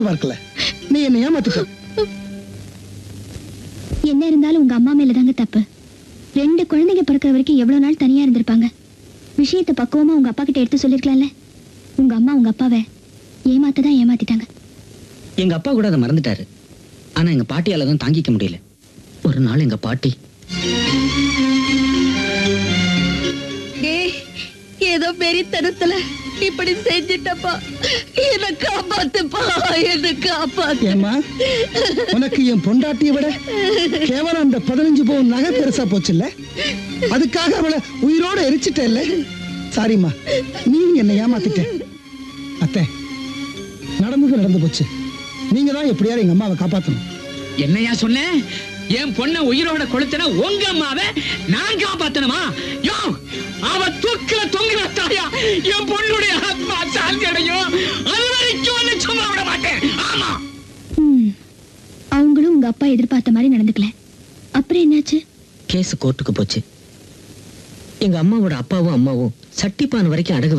பார்க்கல நீ என்ன ஏமாத்திட்ட என்ன இருந்தாலும் உங்க அம்மா மேல தாங்க தப்பு ரெண்டு குழந்தைங்க பிறக்கிற வரைக்கும் எவ்வளவு நாள் தனியா இருந்திருப்பாங்க விஷயத்தை பக்குவமா உங்க அப்பா கிட்ட எடுத்து சொல்லிருக்கலாம்ல உங்க அம்மா உங்க அப்பாவை ஏமாத்த தான் ஏமாத்திட்டாங்க எங்க அப்பா கூட அதை மறந்துட்டாரு ஆனா எங்க பாட்டியால தான் தாங்கிக்க முடியல ஒரு நாள் எங்க பாட்டி டேய் ஏதோ பெரித்தனத்துல இப்படி செஞ்சிட்டப்பா என்ன காப்பாத்துப்பா என்ன காப்பாத்து ஏம்மா உனக்கு என் பொண்டாட்டியை விட கேவலம் அந்த பதினஞ்சு பவுன் நகை பெருசா போச்சுல்ல அதுக்காக அவளை உயிரோட எரிச்சிட்டல்ல சாரிம்மா நீ என்னை ஏமாத்திட்ட அத்தை நடந்தது நடந்து போச்சு நீங்க தான் எப்படியாவது எங்க அம்மாவை காப்பாத்தணும் என்னையா சொன்னேன் என் பொண்ண உயிரோட கொளுத்தன உங்க அம்மாவை நான் காப்பாத்தணுமா யோ அவ தூக்கில தொங்குற தாயா என் பொண்ணுடைய ஆத்மா சாந்தி அடையும் அது வரைக்கும் உன்னை சும்மா விட மாட்டேன் ஆமா ம். அவங்களும் உங்க அப்பா எதிர்பார்த்த மாதிரி நடந்துக்கல அப்புறம் என்னாச்சு கேஸ் கோர்ட்டுக்கு போச்சு எங்க அம்மாவோட அப்பாவும் அம்மாவும் சட்டிப்பான் வரைக்கும் அடகு